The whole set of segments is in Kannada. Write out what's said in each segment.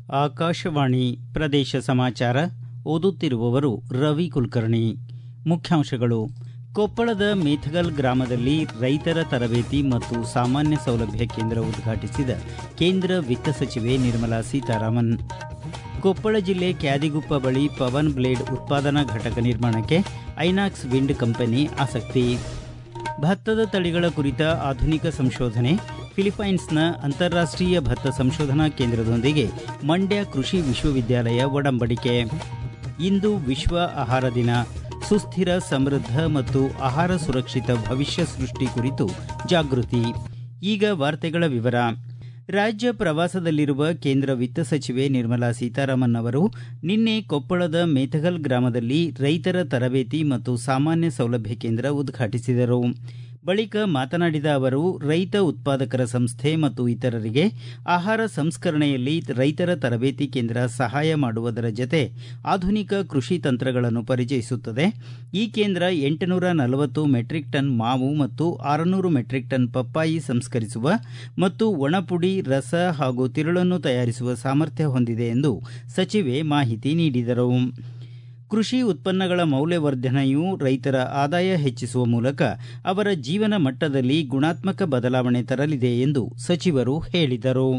ಆಕಾಶವಾಣಿ ಪ್ರದೇಶ ಸಮಾಚಾರ ಓದುತ್ತಿರುವವರು ರವಿ ಕುಲಕರ್ಣಿ ಮುಖ್ಯಾಂಶಗಳು ಕೊಪ್ಪಳದ ಮೇಥಗಲ್ ಗ್ರಾಮದಲ್ಲಿ ರೈತರ ತರಬೇತಿ ಮತ್ತು ಸಾಮಾನ್ಯ ಸೌಲಭ್ಯ ಕೇಂದ್ರ ಉದ್ಘಾಟಿಸಿದ ಕೇಂದ್ರ ವಿತ್ತ ಸಚಿವೆ ನಿರ್ಮಲಾ ಸೀತಾರಾಮನ್ ಕೊಪ್ಪಳ ಜಿಲ್ಲೆ ಕ್ಯಾದಿಗುಪ್ಪ ಬಳಿ ಪವನ್ ಬ್ಲೇಡ್ ಉತ್ಪಾದನಾ ಘಟಕ ನಿರ್ಮಾಣಕ್ಕೆ ಐನಾಕ್ಸ್ ವಿಂಡ್ ಕಂಪನಿ ಆಸಕ್ತಿ ಭತ್ತದ ತಳಿಗಳ ಕುರಿತ ಆಧುನಿಕ ಸಂಶೋಧನೆ ಫಿಲಿಪೈನ್ಸ್ನ ಅಂತಾರಾಷ್ಟೀಯ ಭತ್ತ ಸಂಶೋಧನಾ ಕೇಂದ್ರದೊಂದಿಗೆ ಮಂಡ್ಯ ಕೃಷಿ ವಿಶ್ವವಿದ್ಯಾಲಯ ಒಡಂಬಡಿಕೆ ಇಂದು ವಿಶ್ವ ಆಹಾರ ದಿನ ಸುಸ್ಥಿರ ಸಮೃದ್ಧ ಮತ್ತು ಆಹಾರ ಸುರಕ್ಷಿತ ಭವಿಷ್ಯ ಸೃಷ್ಟಿ ಕುರಿತು ಜಾಗೃತಿ ಈಗ ವಾರ್ತೆಗಳ ವಿವರ ರಾಜ್ಯ ಪ್ರವಾಸದಲ್ಲಿರುವ ಕೇಂದ್ರ ವಿತ್ತ ಸಚಿವೆ ನಿರ್ಮಲಾ ಸೀತಾರಾಮನ್ ಅವರು ನಿನ್ನೆ ಕೊಪ್ಪಳದ ಮೇಥಗಲ್ ಗ್ರಾಮದಲ್ಲಿ ರೈತರ ತರಬೇತಿ ಮತ್ತು ಸಾಮಾನ್ಯ ಸೌಲಭ್ಯ ಕೇಂದ್ರ ಉದ್ಘಾಟಿಸಿದರು ಬಳಿಕ ಮಾತನಾಡಿದ ಅವರು ರೈತ ಉತ್ಪಾದಕರ ಸಂಸ್ಥೆ ಮತ್ತು ಇತರರಿಗೆ ಆಹಾರ ಸಂಸ್ಕರಣೆಯಲ್ಲಿ ರೈತರ ತರಬೇತಿ ಕೇಂದ್ರ ಸಹಾಯ ಮಾಡುವುದರ ಜತೆ ಆಧುನಿಕ ಕೃಷಿ ತಂತ್ರಗಳನ್ನು ಪರಿಚಯಿಸುತ್ತದೆ ಈ ಕೇಂದ್ರ ಎಂಟುನೂರ ನಲವತ್ತು ಮೆಟ್ರಿಕ್ ಟನ್ ಮಾವು ಮತ್ತು ಆರುನೂರು ಮೆಟ್ರಿಕ್ ಟನ್ ಪಪ್ಪಾಯಿ ಸಂಸ್ಕರಿಸುವ ಮತ್ತು ಒಣಪುಡಿ ರಸ ಹಾಗೂ ತಿರುಳನ್ನು ತಯಾರಿಸುವ ಸಾಮರ್ಥ್ಯ ಹೊಂದಿದೆ ಎಂದು ಸಚಿವೆ ಮಾಹಿತಿ ನೀಡಿದರು ಕೃಷಿ ಉತ್ಪನ್ನಗಳ ಮೌಲ್ಯವರ್ಧನೆಯು ರೈತರ ಆದಾಯ ಹೆಚ್ಚಿಸುವ ಮೂಲಕ ಅವರ ಜೀವನ ಮಟ್ಟದಲ್ಲಿ ಗುಣಾತ್ಮಕ ಬದಲಾವಣೆ ತರಲಿದೆ ಎಂದು ಸಚಿವರು ಹೇಳಿದರು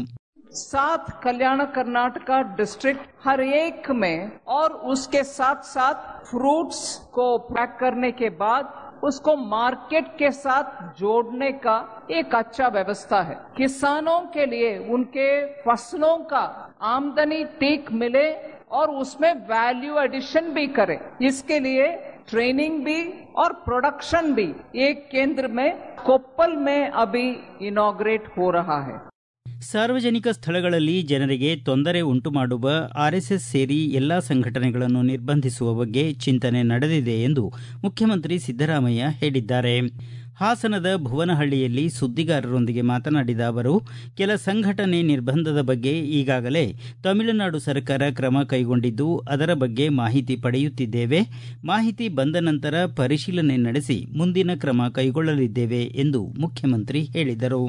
सात कल्याण कर्नाटका डिस्ट्रिक्ट हर एक में और उसके साथ साथ फ्रूट्स को पैक करने के बाद उसको मार्केट के साथ जोड़ने का एक अच्छा व्यवस्था है किसानों के लिए उनके फसलों का आमदनी ठीक मिले और उसमें वैल्यू एडिशन भी करे इसके लिए ट्रेनिंग भी और प्रोडक्शन भी एक केंद्र में कोप्पल में अभी इनॉग्रेट हो रहा है ಸಾರ್ವಜನಿಕ ಸ್ಥಳಗಳಲ್ಲಿ ಜನರಿಗೆ ತೊಂದರೆ ಉಂಟು ಮಾಡುವ ಆರ್ಎಸ್ಎಸ್ ಸೇರಿ ಎಲ್ಲಾ ಸಂಘಟನೆಗಳನ್ನು ನಿರ್ಬಂಧಿಸುವ ಬಗ್ಗೆ ಚಿಂತನೆ ನಡೆದಿದೆ ಎಂದು ಮುಖ್ಯಮಂತ್ರಿ ಸಿದ್ದರಾಮಯ್ಯ ಹೇಳಿದ್ದಾರೆ ಹಾಸನದ ಭುವನಹಳ್ಳಿಯಲ್ಲಿ ಸುದ್ದಿಗಾರರೊಂದಿಗೆ ಮಾತನಾಡಿದ ಅವರು ಕೆಲ ಸಂಘಟನೆ ನಿರ್ಬಂಧದ ಬಗ್ಗೆ ಈಗಾಗಲೇ ತಮಿಳುನಾಡು ಸರ್ಕಾರ ಕ್ರಮ ಕೈಗೊಂಡಿದ್ದು ಅದರ ಬಗ್ಗೆ ಮಾಹಿತಿ ಪಡೆಯುತ್ತಿದ್ದೇವೆ ಮಾಹಿತಿ ಬಂದ ನಂತರ ಪರಿಶೀಲನೆ ನಡೆಸಿ ಮುಂದಿನ ಕ್ರಮ ಕೈಗೊಳ್ಳಲಿದ್ದೇವೆ ಎಂದು ಮುಖ್ಯಮಂತ್ರಿ ಹೇಳಿದರು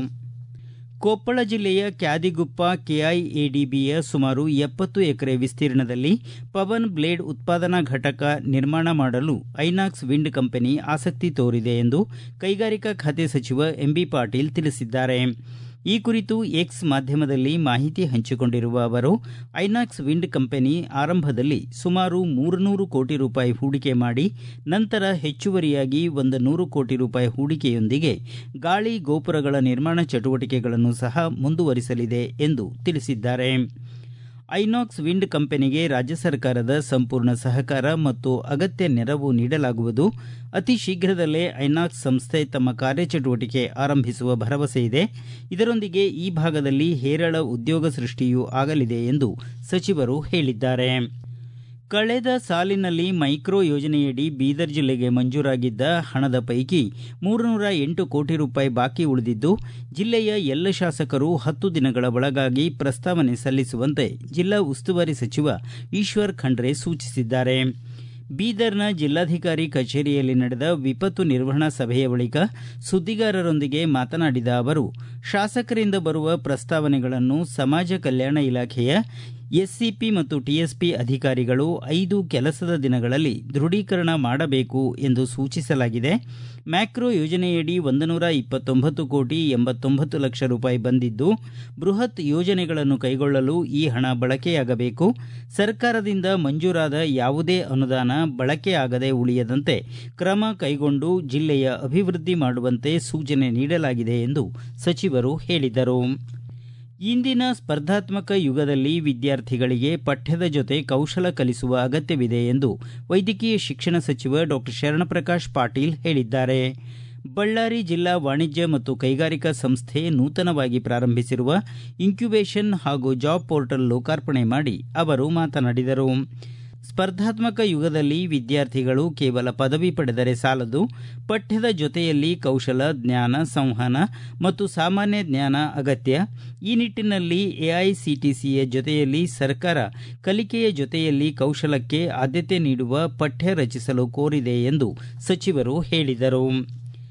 ಕೊಪ್ಪಳ ಜಿಲ್ಲೆಯ ಕ್ಯಾದಿಗುಪ್ಪ ಕೆಐಎಡಿಬಿಯ ಸುಮಾರು ಎಪ್ಪತ್ತು ಎಕರೆ ವಿಸ್ತೀರ್ಣದಲ್ಲಿ ಪವನ್ ಬ್ಲೇಡ್ ಉತ್ಪಾದನಾ ಘಟಕ ನಿರ್ಮಾಣ ಮಾಡಲು ಐನಾಕ್ಸ್ ವಿಂಡ್ ಕಂಪನಿ ಆಸಕ್ತಿ ತೋರಿದೆ ಎಂದು ಕೈಗಾರಿಕಾ ಖಾತೆ ಸಚಿವ ಎಂಬಿ ಪಾಟೀಲ್ ತಿಳಿಸಿದ್ದಾರೆ ಈ ಕುರಿತು ಎಕ್ಸ್ ಮಾಧ್ಯಮದಲ್ಲಿ ಮಾಹಿತಿ ಹಂಚಿಕೊಂಡಿರುವ ಅವರು ಐನಾಕ್ಸ್ ವಿಂಡ್ ಕಂಪನಿ ಆರಂಭದಲ್ಲಿ ಸುಮಾರು ಮೂರುನೂರು ಕೋಟಿ ರೂಪಾಯಿ ಹೂಡಿಕೆ ಮಾಡಿ ನಂತರ ಹೆಚ್ಚುವರಿಯಾಗಿ ಒಂದು ನೂರು ಕೋಟಿ ರೂಪಾಯಿ ಹೂಡಿಕೆಯೊಂದಿಗೆ ಗಾಳಿ ಗೋಪುರಗಳ ನಿರ್ಮಾಣ ಚಟುವಟಿಕೆಗಳನ್ನು ಸಹ ಮುಂದುವರಿಸಲಿದೆ ಎಂದು ತಿಳಿಸಿದ್ದಾರೆ ಐನಾಕ್ಸ್ ವಿಂಡ್ ಕಂಪನಿಗೆ ರಾಜ್ಯ ಸರ್ಕಾರದ ಸಂಪೂರ್ಣ ಸಹಕಾರ ಮತ್ತು ಅಗತ್ಯ ನೆರವು ನೀಡಲಾಗುವುದು ಅತಿ ಶೀಘ್ರದಲ್ಲೇ ಐನಾಕ್ಸ್ ಸಂಸ್ಥೆ ತಮ್ಮ ಕಾರ್ಯಚಟುವಟಿಕೆ ಆರಂಭಿಸುವ ಭರವಸೆ ಇದೆ ಇದರೊಂದಿಗೆ ಈ ಭಾಗದಲ್ಲಿ ಹೇರಳ ಉದ್ಯೋಗ ಸೃಷ್ಟಿಯೂ ಆಗಲಿದೆ ಎಂದು ಸಚಿವರು ಹೇಳಿದ್ದಾರೆ ಕಳೆದ ಸಾಲಿನಲ್ಲಿ ಮೈಕ್ರೋ ಯೋಜನೆಯಡಿ ಬೀದರ್ ಜಿಲ್ಲೆಗೆ ಮಂಜೂರಾಗಿದ್ದ ಹಣದ ಪೈಕಿ ಮೂರುನೂರ ಎಂಟು ಕೋಟಿ ರೂಪಾಯಿ ಬಾಕಿ ಉಳಿದಿದ್ದು ಜಿಲ್ಲೆಯ ಎಲ್ಲ ಶಾಸಕರು ಹತ್ತು ದಿನಗಳ ಒಳಗಾಗಿ ಪ್ರಸ್ತಾವನೆ ಸಲ್ಲಿಸುವಂತೆ ಜಿಲ್ಲಾ ಉಸ್ತುವಾರಿ ಸಚಿವ ಈಶ್ವರ್ ಖಂಡ್ರೆ ಸೂಚಿಸಿದ್ದಾರೆ ಬೀದರ್ನ ಜಿಲ್ಲಾಧಿಕಾರಿ ಕಚೇರಿಯಲ್ಲಿ ನಡೆದ ವಿಪತ್ತು ನಿರ್ವಹಣಾ ಸಭೆಯ ಬಳಿಕ ಸುದ್ದಿಗಾರರೊಂದಿಗೆ ಮಾತನಾಡಿದ ಅವರು ಶಾಸಕರಿಂದ ಬರುವ ಪ್ರಸ್ತಾವನೆಗಳನ್ನು ಸಮಾಜ ಕಲ್ಯಾಣ ಇಲಾಖೆಯ ಎಸ್ಸಿಪಿ ಮತ್ತು ಟಿಎಸ್ಪಿ ಅಧಿಕಾರಿಗಳು ಐದು ಕೆಲಸದ ದಿನಗಳಲ್ಲಿ ದೃಢೀಕರಣ ಮಾಡಬೇಕು ಎಂದು ಸೂಚಿಸಲಾಗಿದೆ ಮ್ಯಾಕ್ರೋ ಯೋಜನೆಯಡಿ ಒಂದು ನೂರ ಇಪ್ಪತ್ತೊಂಬತ್ತು ಕೋಟಿ ಎಂಬತ್ತೊಂಬತ್ತು ಲಕ್ಷ ರೂಪಾಯಿ ಬಂದಿದ್ದು ಬೃಹತ್ ಯೋಜನೆಗಳನ್ನು ಕೈಗೊಳ್ಳಲು ಈ ಹಣ ಬಳಕೆಯಾಗಬೇಕು ಸರ್ಕಾರದಿಂದ ಮಂಜೂರಾದ ಯಾವುದೇ ಅನುದಾನ ಬಳಕೆಯಾಗದೆ ಉಳಿಯದಂತೆ ಕ್ರಮ ಕೈಗೊಂಡು ಜಿಲ್ಲೆಯ ಅಭಿವೃದ್ಧಿ ಮಾಡುವಂತೆ ಸೂಚನೆ ನೀಡಲಾಗಿದೆ ಎಂದು ಸಚಿವರು ಹೇಳಿದರು ಇಂದಿನ ಸ್ಪರ್ಧಾತ್ಮಕ ಯುಗದಲ್ಲಿ ವಿದ್ಯಾರ್ಥಿಗಳಿಗೆ ಪಠ್ಯದ ಜೊತೆ ಕೌಶಲ ಕಲಿಸುವ ಅಗತ್ಯವಿದೆ ಎಂದು ವೈದ್ಯಕೀಯ ಶಿಕ್ಷಣ ಸಚಿವ ಡಾಕ್ಟರ್ ಶರಣಪ್ರಕಾಶ್ ಪಾಟೀಲ್ ಹೇಳಿದ್ದಾರೆ ಬಳ್ಳಾರಿ ಜಿಲ್ಲಾ ವಾಣಿಜ್ಯ ಮತ್ತು ಕೈಗಾರಿಕಾ ಸಂಸ್ಥೆ ನೂತನವಾಗಿ ಪ್ರಾರಂಭಿಸಿರುವ ಇನ್ಕ್ಯುಬೇಷನ್ ಹಾಗೂ ಜಾಬ್ ಪೋರ್ಟಲ್ ಲೋಕಾರ್ಪಣೆ ಮಾಡಿ ಅವರು ಮಾತನಾಡಿದರು ಸ್ಪರ್ಧಾತ್ಮಕ ಯುಗದಲ್ಲಿ ವಿದ್ಯಾರ್ಥಿಗಳು ಕೇವಲ ಪದವಿ ಪಡೆದರೆ ಸಾಲದು ಪಠ್ಯದ ಜೊತೆಯಲ್ಲಿ ಕೌಶಲ ಜ್ಞಾನ ಸಂವಹನ ಮತ್ತು ಸಾಮಾನ್ಯ ಜ್ಞಾನ ಅಗತ್ಯ ಈ ನಿಟ್ಟಿನಲ್ಲಿ ಎಐಸಿಟಿಸಿಯ ಜೊತೆಯಲ್ಲಿ ಸರ್ಕಾರ ಕಲಿಕೆಯ ಜೊತೆಯಲ್ಲಿ ಕೌಶಲಕ್ಕೆ ಆದ್ಯತೆ ನೀಡುವ ಪಠ್ಯ ರಚಿಸಲು ಕೋರಿದೆ ಎಂದು ಸಚಿವರು ಹೇಳಿದರು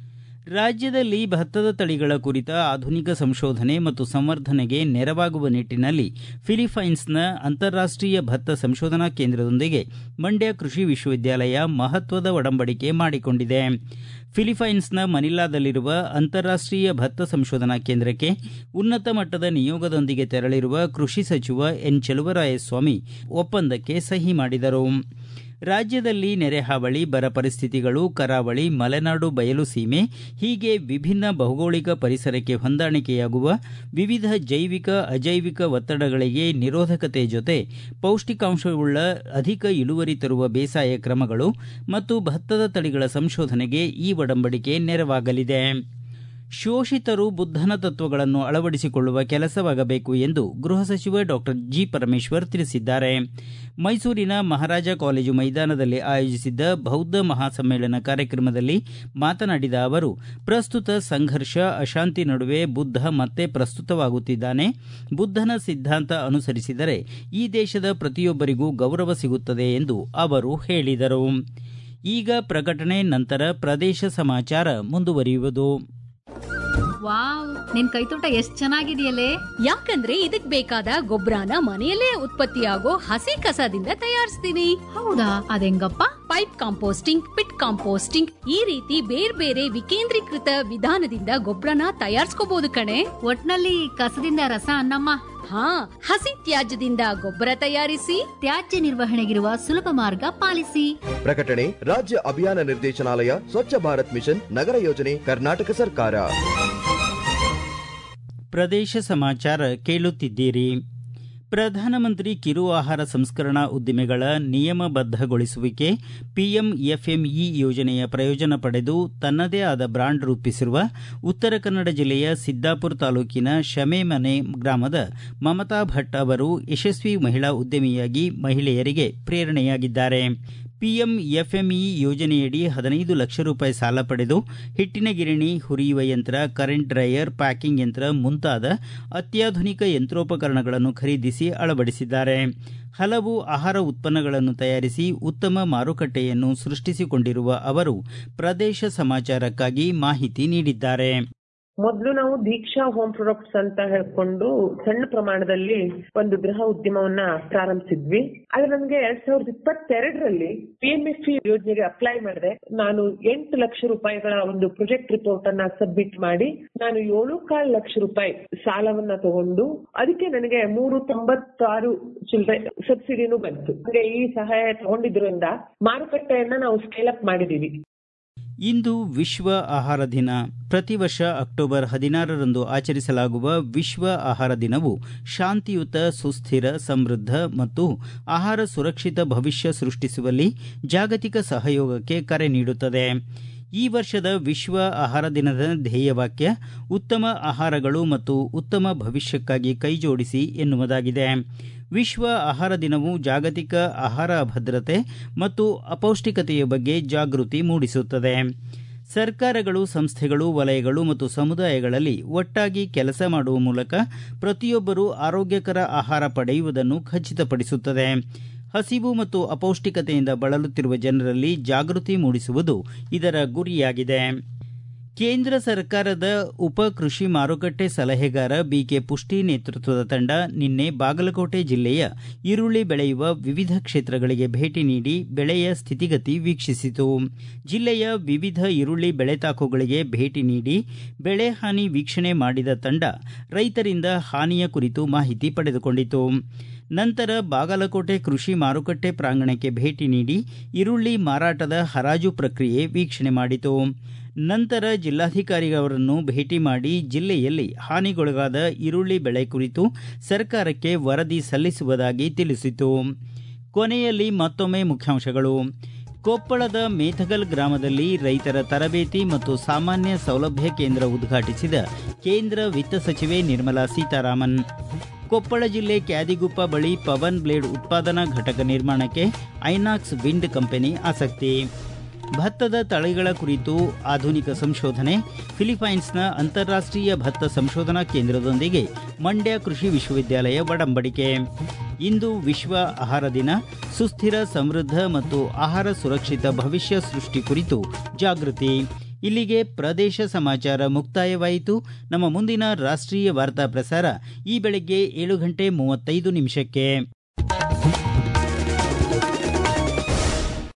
ರಾಜ್ಯದಲ್ಲಿ ಭತ್ತದ ತಳಿಗಳ ಕುರಿತ ಆಧುನಿಕ ಸಂಶೋಧನೆ ಮತ್ತು ಸಂವರ್ಧನೆಗೆ ನೆರವಾಗುವ ನಿಟ್ಟಿನಲ್ಲಿ ಫಿಲಿಪೈನ್ಸ್ನ ಅಂತಾರಾಷ್ಟೀಯ ಭತ್ತ ಸಂಶೋಧನಾ ಕೇಂದ್ರದೊಂದಿಗೆ ಮಂಡ್ಯ ಕೃಷಿ ವಿಶ್ವವಿದ್ಯಾಲಯ ಮಹತ್ವದ ಒಡಂಬಡಿಕೆ ಮಾಡಿಕೊಂಡಿದೆ ಫಿಲಿಪೈನ್ಸ್ನ ಮನಿಲಾದಲ್ಲಿರುವ ಅಂತಾರಾಷ್ಟೀಯ ಭತ್ತ ಸಂಶೋಧನಾ ಕೇಂದ್ರಕ್ಕೆ ಉನ್ನತ ಮಟ್ಟದ ನಿಯೋಗದೊಂದಿಗೆ ತೆರಳಿರುವ ಕೃಷಿ ಸಚಿವ ಎನ್ ಚೆಲುವರಾಯಸ್ವಾಮಿ ಒಪ್ಪಂದಕ್ಕೆ ಸಹಿ ಮಾಡಿದರು ರಾಜ್ಯದಲ್ಲಿ ನೆರೆಹಾವಳಿ ಬರ ಪರಿಸ್ಥಿತಿಗಳು ಕರಾವಳಿ ಮಲೆನಾಡು ಬಯಲು ಸೀಮೆ ಹೀಗೆ ವಿಭಿನ್ನ ಭೌಗೋಳಿಕ ಪರಿಸರಕ್ಕೆ ಹೊಂದಾಣಿಕೆಯಾಗುವ ವಿವಿಧ ಜೈವಿಕ ಅಜೈವಿಕ ಒತ್ತಡಗಳಿಗೆ ನಿರೋಧಕತೆ ಜೊತೆ ಪೌಷ್ಟಿಕಾಂಶವುಳ್ಳ ಅಧಿಕ ಇಳುವರಿ ತರುವ ಬೇಸಾಯ ಕ್ರಮಗಳು ಮತ್ತು ಭತ್ತದ ತಳಿಗಳ ಸಂಶೋಧನೆಗೆ ಈ ಒಡಂಬಡಿಕೆ ನೆರವಾಗಲಿದೆ ಶೋಷಿತರು ಬುದ್ಧನ ತತ್ವಗಳನ್ನು ಅಳವಡಿಸಿಕೊಳ್ಳುವ ಕೆಲಸವಾಗಬೇಕು ಎಂದು ಗೃಹ ಸಚಿವ ಡಾಕ್ಟರ್ ಜಿ ಪರಮೇಶ್ವರ್ ತಿಳಿಸಿದ್ದಾರೆ ಮೈಸೂರಿನ ಮಹಾರಾಜ ಕಾಲೇಜು ಮೈದಾನದಲ್ಲಿ ಆಯೋಜಿಸಿದ್ದ ಬೌದ್ಧ ಮಹಾಸಮ್ಮೇಳನ ಕಾರ್ಯಕ್ರಮದಲ್ಲಿ ಮಾತನಾಡಿದ ಅವರು ಪ್ರಸ್ತುತ ಸಂಘರ್ಷ ಅಶಾಂತಿ ನಡುವೆ ಬುದ್ಧ ಮತ್ತೆ ಪ್ರಸ್ತುತವಾಗುತ್ತಿದ್ದಾನೆ ಬುದ್ಧನ ಸಿದ್ಧಾಂತ ಅನುಸರಿಸಿದರೆ ಈ ದೇಶದ ಪ್ರತಿಯೊಬ್ಬರಿಗೂ ಗೌರವ ಸಿಗುತ್ತದೆ ಎಂದು ಅವರು ಹೇಳಿದರು ಈಗ ಪ್ರಕಟಣೆ ನಂತರ ಪ್ರದೇಶ ಸಮಾಚಾರ ಮುಂದುವರಿಯುವುದು ವಾವ್ ನಿನ್ ಕೈತೋಟ ಎಷ್ಟ್ ಚೆನ್ನಾಗಿದೆಯಲ್ಲೇ ಯಾಕಂದ್ರೆ ಇದಕ್ ಬೇಕಾದ ಗೊಬ್ಬರನ ಮನೆಯಲ್ಲೇ ಉತ್ಪತ್ತಿಯಾಗೋ ಹಸಿ ಕಸದಿಂದ ತಯಾರಿಸ್ತೀನಿ ಹೌದಾ ಅದೆಂಗಪ್ಪ ಪೈಪ್ ಕಾಂಪೋಸ್ಟಿಂಗ್ ಪಿಟ್ ಕಾಂಪೋಸ್ಟಿಂಗ್ ಈ ರೀತಿ ಬೇರೆ ಬೇರೆ ವಿಕೇಂದ್ರೀಕೃತ ವಿಧಾನದಿಂದ ಗೊಬ್ಬರನ ತಯಾರಿಸ್ಕೋಬಹುದು ಕಣೆ ಒಟ್ನಲ್ಲಿ ಕಸದಿಂದ ರಸ ಅನ್ನಮ್ಮ ಹಾ ಹಸಿ ತ್ಯಾಜ್ಯದಿಂದ ಗೊಬ್ಬರ ತಯಾರಿಸಿ ತ್ಯಾಜ್ಯ ನಿರ್ವಹಣೆಗಿರುವ ಸುಲಭ ಮಾರ್ಗ ಪಾಲಿಸಿ ಪ್ರಕಟಣೆ ರಾಜ್ಯ ಅಭಿಯಾನ ನಿರ್ದೇಶನಾಲಯ ಸ್ವಚ್ಛ ಭಾರತ್ ಮಿಷನ್ ನಗರ ಯೋಜನೆ ಕರ್ನಾಟಕ ಸರ್ಕಾರ ಪ್ರದೇಶ ಸಮಾಚಾರ ಕೇಳುತ್ತಿದ್ದೀರಿ ಪ್ರಧಾನಮಂತ್ರಿ ಕಿರು ಆಹಾರ ಸಂಸ್ಕರಣಾ ಉದ್ದಿಮೆಗಳ ನಿಯಮಬದ್ಧಗೊಳಿಸುವಿಕೆ ಪಿಎಂಎಫ್ಎಂಇ ಯೋಜನೆಯ ಪ್ರಯೋಜನ ಪಡೆದು ತನ್ನದೇ ಆದ ಬ್ರಾಂಡ್ ರೂಪಿಸಿರುವ ಉತ್ತರ ಕನ್ನಡ ಜಿಲ್ಲೆಯ ಸಿದ್ದಾಪುರ ತಾಲೂಕಿನ ಶಮೆಮನೆ ಗ್ರಾಮದ ಮಮತಾ ಭಟ್ ಅವರು ಯಶಸ್ವಿ ಮಹಿಳಾ ಉದ್ಯಮಿಯಾಗಿ ಮಹಿಳೆಯರಿಗೆ ಪ್ರೇರಣೆಯಾಗಿದ್ದಾರೆ ಪಿಎಂಎಫ್ಎಂಇ ಯೋಜನೆಯಡಿ ಹದಿನೈದು ಲಕ್ಷ ರೂಪಾಯಿ ಸಾಲ ಪಡೆದು ಹಿಟ್ಟಿನ ಗಿರಣಿ ಹುರಿಯುವ ಯಂತ್ರ ಕರೆಂಟ್ ಡ್ರೈಯರ್ ಪ್ಯಾಕಿಂಗ್ ಯಂತ್ರ ಮುಂತಾದ ಅತ್ಯಾಧುನಿಕ ಯಂತ್ರೋಪಕರಣಗಳನ್ನು ಖರೀದಿಸಿ ಅಳವಡಿಸಿದ್ದಾರೆ ಹಲವು ಆಹಾರ ಉತ್ಪನ್ನಗಳನ್ನು ತಯಾರಿಸಿ ಉತ್ತಮ ಮಾರುಕಟ್ಟೆಯನ್ನು ಸೃಷ್ಟಿಸಿಕೊಂಡಿರುವ ಅವರು ಪ್ರದೇಶ ಸಮಾಚಾರಕ್ಕಾಗಿ ಮಾಹಿತಿ ನೀಡಿದ್ದಾರೆ ಮೊದಲು ನಾವು ದೀಕ್ಷಾ ಹೋಮ್ ಪ್ರಾಡಕ್ಟ್ಸ್ ಅಂತ ಹೇಳ್ಕೊಂಡು ಸಣ್ಣ ಪ್ರಮಾಣದಲ್ಲಿ ಒಂದು ಗೃಹ ಉದ್ಯಮವನ್ನ ಪ್ರಾರಂಭಿಸಿದ್ವಿ ಆದ್ರೆ ನನಗೆ ಎರಡ್ ಸಾವಿರದ ಇಪ್ಪತ್ತೆರಡರಲ್ಲಿ ಪಿಎಂಎಫ್ ಯೋಜನೆಗೆ ಅಪ್ಲೈ ಮಾಡಿದೆ ನಾನು ಎಂಟು ಲಕ್ಷ ರೂಪಾಯಿಗಳ ಒಂದು ಪ್ರಾಜೆಕ್ಟ್ ರಿಪೋರ್ಟ್ ಅನ್ನ ಸಬ್ಮಿಟ್ ಮಾಡಿ ನಾನು ಏಳು ಕಾಲು ಲಕ್ಷ ರೂಪಾಯಿ ಸಾಲವನ್ನ ತಗೊಂಡು ಅದಕ್ಕೆ ನನಗೆ ಮೂರು ತೊಂಬತ್ತಾರು ಚಿಲ್ಲರೆ ಸಬ್ಸಿಡಿನೂ ಬಂತು ಅಂದ್ರೆ ಈ ಸಹಾಯ ತಗೊಂಡಿದ್ರಿಂದ ಮಾರುಕಟ್ಟೆಯನ್ನ ನಾವು ಸ್ಕೇಲ್ ಅಪ್ ಮಾಡಿದೀವಿ ಇಂದು ವಿಶ್ವ ಆಹಾರ ದಿನ ಪ್ರತಿ ವರ್ಷ ಅಕ್ಟೋಬರ್ ಹದಿನಾರರಂದು ಆಚರಿಸಲಾಗುವ ವಿಶ್ವ ಆಹಾರ ದಿನವು ಶಾಂತಿಯುತ ಸುಸ್ಥಿರ ಸಮೃದ್ಧ ಮತ್ತು ಆಹಾರ ಸುರಕ್ಷಿತ ಭವಿಷ್ಯ ಸೃಷ್ಟಿಸುವಲ್ಲಿ ಜಾಗತಿಕ ಸಹಯೋಗಕ್ಕೆ ಕರೆ ನೀಡುತ್ತದೆ ಈ ವರ್ಷದ ವಿಶ್ವ ಆಹಾರ ದಿನದ ಧ್ಯೇಯವಾಕ್ಯ ಉತ್ತಮ ಆಹಾರಗಳು ಮತ್ತು ಉತ್ತಮ ಭವಿಷ್ಯಕ್ಕಾಗಿ ಕೈಜೋಡಿಸಿ ಎನ್ನುವುದಾಗಿದೆ ವಿಶ್ವ ಆಹಾರ ದಿನವು ಜಾಗತಿಕ ಆಹಾರ ಭದ್ರತೆ ಮತ್ತು ಅಪೌಷ್ಟಿಕತೆಯ ಬಗ್ಗೆ ಜಾಗೃತಿ ಮೂಡಿಸುತ್ತದೆ ಸರ್ಕಾರಗಳು ಸಂಸ್ಥೆಗಳು ವಲಯಗಳು ಮತ್ತು ಸಮುದಾಯಗಳಲ್ಲಿ ಒಟ್ಟಾಗಿ ಕೆಲಸ ಮಾಡುವ ಮೂಲಕ ಪ್ರತಿಯೊಬ್ಬರೂ ಆರೋಗ್ಯಕರ ಆಹಾರ ಪಡೆಯುವುದನ್ನು ಖಚಿತಪಡಿಸುತ್ತದೆ ಹಸಿವು ಮತ್ತು ಅಪೌಷ್ಟಿಕತೆಯಿಂದ ಬಳಲುತ್ತಿರುವ ಜನರಲ್ಲಿ ಜಾಗೃತಿ ಮೂಡಿಸುವುದು ಇದರ ಗುರಿಯಾಗಿದೆ ಕೇಂದ್ರ ಸರ್ಕಾರದ ಉಪ ಕೃಷಿ ಮಾರುಕಟ್ಟೆ ಸಲಹೆಗಾರ ಬಿಕೆ ಪುಷ್ಟಿ ನೇತೃತ್ವದ ತಂಡ ನಿನ್ನೆ ಬಾಗಲಕೋಟೆ ಜಿಲ್ಲೆಯ ಈರುಳ್ಳಿ ಬೆಳೆಯುವ ವಿವಿಧ ಕ್ಷೇತ್ರಗಳಿಗೆ ಭೇಟಿ ನೀಡಿ ಬೆಳೆಯ ಸ್ಥಿತಿಗತಿ ವೀಕ್ಷಿಸಿತು ಜಿಲ್ಲೆಯ ವಿವಿಧ ಈರುಳ್ಳಿ ಬೆಳೆ ತಾಕುಗಳಿಗೆ ಭೇಟಿ ನೀಡಿ ಬೆಳೆ ಹಾನಿ ವೀಕ್ಷಣೆ ಮಾಡಿದ ತಂಡ ರೈತರಿಂದ ಹಾನಿಯ ಕುರಿತು ಮಾಹಿತಿ ಪಡೆದುಕೊಂಡಿತು ನಂತರ ಬಾಗಲಕೋಟೆ ಕೃಷಿ ಮಾರುಕಟ್ಟೆ ಪ್ರಾಂಗಣಕ್ಕೆ ಭೇಟಿ ನೀಡಿ ಈರುಳ್ಳಿ ಮಾರಾಟದ ಹರಾಜು ಪ್ರಕ್ರಿಯೆ ವೀಕ್ಷಣೆ ಮಾಡಿತು ನಂತರ ಜಿಲ್ಲಾಧಿಕಾರಿಯವರನ್ನು ಭೇಟಿ ಮಾಡಿ ಜಿಲ್ಲೆಯಲ್ಲಿ ಹಾನಿಗೊಳಗಾದ ಈರುಳ್ಳಿ ಬೆಳೆ ಕುರಿತು ಸರ್ಕಾರಕ್ಕೆ ವರದಿ ಸಲ್ಲಿಸುವುದಾಗಿ ತಿಳಿಸಿತು ಕೊನೆಯಲ್ಲಿ ಮತ್ತೊಮ್ಮೆ ಮುಖ್ಯಾಂಶಗಳು ಕೊಪ್ಪಳದ ಮೇಥಗಲ್ ಗ್ರಾಮದಲ್ಲಿ ರೈತರ ತರಬೇತಿ ಮತ್ತು ಸಾಮಾನ್ಯ ಸೌಲಭ್ಯ ಕೇಂದ್ರ ಉದ್ಘಾಟಿಸಿದ ಕೇಂದ್ರ ವಿತ್ತ ಸಚಿವೆ ನಿರ್ಮಲಾ ಸೀತಾರಾಮನ್ ಕೊಪ್ಪಳ ಜಿಲ್ಲೆ ಕ್ಯಾದಿಗುಪ್ಪ ಬಳಿ ಪವನ್ ಬ್ಲೇಡ್ ಉತ್ಪಾದನಾ ಘಟಕ ನಿರ್ಮಾಣಕ್ಕೆ ಐನಾಕ್ಸ್ ವಿಂಡ್ ಕಂಪನಿ ಆಸಕ್ತಿ ಭತ್ತದ ತಳಿಗಳ ಕುರಿತು ಆಧುನಿಕ ಸಂಶೋಧನೆ ಫಿಲಿಪೈನ್ಸ್ನ ಅಂತಾರಾಷ್ಟೀಯ ಭತ್ತ ಸಂಶೋಧನಾ ಕೇಂದ್ರದೊಂದಿಗೆ ಮಂಡ್ಯ ಕೃಷಿ ವಿಶ್ವವಿದ್ಯಾಲಯ ಒಡಂಬಡಿಕೆ ಇಂದು ವಿಶ್ವ ಆಹಾರ ದಿನ ಸುಸ್ಥಿರ ಸಮೃದ್ಧ ಮತ್ತು ಆಹಾರ ಸುರಕ್ಷಿತ ಭವಿಷ್ಯ ಸೃಷ್ಟಿ ಕುರಿತು ಜಾಗೃತಿ ಇಲ್ಲಿಗೆ ಪ್ರದೇಶ ಸಮಾಚಾರ ಮುಕ್ತಾಯವಾಯಿತು ನಮ್ಮ ಮುಂದಿನ ರಾಷ್ಟ್ರೀಯ ವಾರ್ತಾ ಪ್ರಸಾರ ಈ ಬೆಳಗ್ಗೆ ಏಳು ಗಂಟೆ ಮೂವತ್ತೈದು ನಿಮಿಷಕ್ಕೆ